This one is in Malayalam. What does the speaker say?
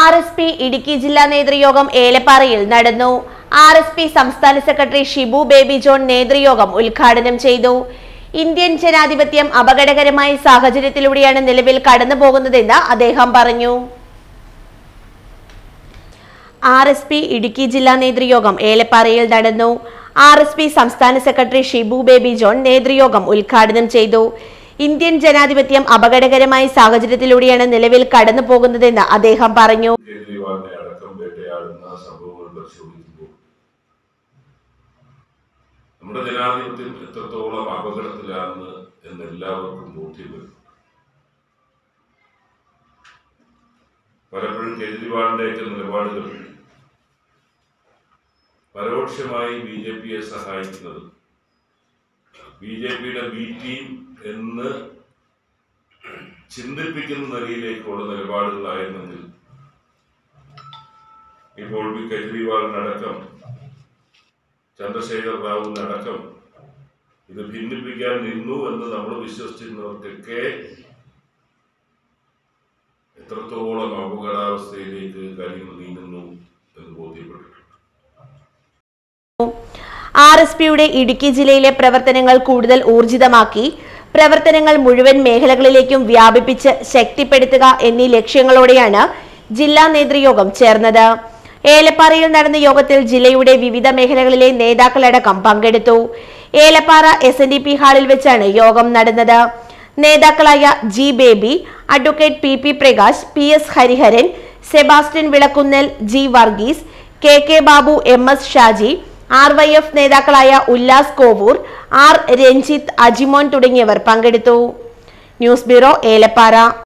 ആർ എസ് പി ഇടുക്കി ജില്ലാ നേതൃയോഗം ഏലപ്പാറയിൽ നടന്നു ആർ എസ് പി സംസ്ഥാന സെക്രട്ടറി ഷിബു ബേബി ജോൺ നേതൃയോഗം ഉദ്ഘാടനം ചെയ്തു ഇന്ത്യൻ ജനാധിപത്യം അപകടകരമായ സാഹചര്യത്തിലൂടെയാണ് നിലവിൽ കടന്നു പോകുന്നതെന്ന് അദ്ദേഹം പറഞ്ഞു ആർ എസ് പി ഇടുക്കി ജില്ലാ നേതൃയോഗം ഏലപ്പാറയിൽ നടന്നു ആർ എസ് പി സംസ്ഥാന സെക്രട്ടറി ഷിബു ബേബി ജോൺ നേതൃയോഗം ഉദ്ഘാടനം ചെയ്തു ഇന്ത്യൻ ജനാധിപത്യം അപകടകരമായ സാഹചര്യത്തിലൂടെയാണ് നിലവിൽ കടന്നു പോകുന്നതെന്ന് അദ്ദേഹം പറഞ്ഞു കേജ്രിവാളിനെ അടക്കം വേട്ടയാടുന്ന സംഭവങ്ങൾ പരിശോധിക്കുമ്പോൾ നമ്മുടെ ജനാധിപത്യം എത്രത്തോളം അപകടത്തിലാണ് എന്ന് എല്ലാവർക്കും ബോധ്യം വരും പലപ്പോഴും കേജ്രിവാളിന്റെയൊക്കെ നിലപാടുകൾ പരോക്ഷമായി ബി ജെ പിയെ സഹായിക്കുന്നത് ബി ജെ പിയുടെ ബി ടീം എന്ന് ചിന്തിപ്പിക്കുന്ന നിലയിലേക്കുള്ള നിലപാടുകളായിരുന്നെങ്കിൽ ഇപ്പോൾ വി കെജ്രിവാളിനടക്കം ചന്ദ്രശേഖർ റാവുവിനടക്കം ഇത് ഭിന്നിപ്പിക്കാൻ നിന്നു എന്ന് നമ്മൾ വിശ്വസിച്ചിരുന്നവർക്കൊക്കെ എത്രത്തോളം അപകടാവസ്ഥയിലേക്ക് കാര്യങ്ങൾ നീങ്ങുന്നു എന്ന് ബോധ്യപ്പെട്ടിട്ടുണ്ട് ആർ എസ് പിയുടെ ഇടുക്കി ജില്ലയിലെ പ്രവർത്തനങ്ങൾ കൂടുതൽ ഊർജിതമാക്കി പ്രവർത്തനങ്ങൾ മുഴുവൻ മേഖലകളിലേക്കും വ്യാപിപ്പിച്ച് ശക്തിപ്പെടുത്തുക എന്നീ ലക്ഷ്യങ്ങളോടെയാണ് ജില്ലാ നേതൃയോഗം ചേർന്നത് ഏലപ്പാറയിൽ നടന്ന യോഗത്തിൽ ജില്ലയുടെ വിവിധ മേഖലകളിലെ നേതാക്കളടക്കം പങ്കെടുത്തു Elappara S N D P ഹാളിൽ വെച്ചാണ് യോഗം നടന്നത് നേതാക്കളായ G Baby advocate P P Prakash P S Hariharan Sebastian Vilakkunnel G Varghese K K Babu M S Shaji R Y F നേതാക്കളായ ഉല്ലാസ് കോവൂർ ആർ രഞ്ജിത്ത് അജിമോൻ തുടങ്ങിയവർ പങ്കെടുത്തു ന്യൂസ് ബ്യൂറോ ഏലപ്പാറ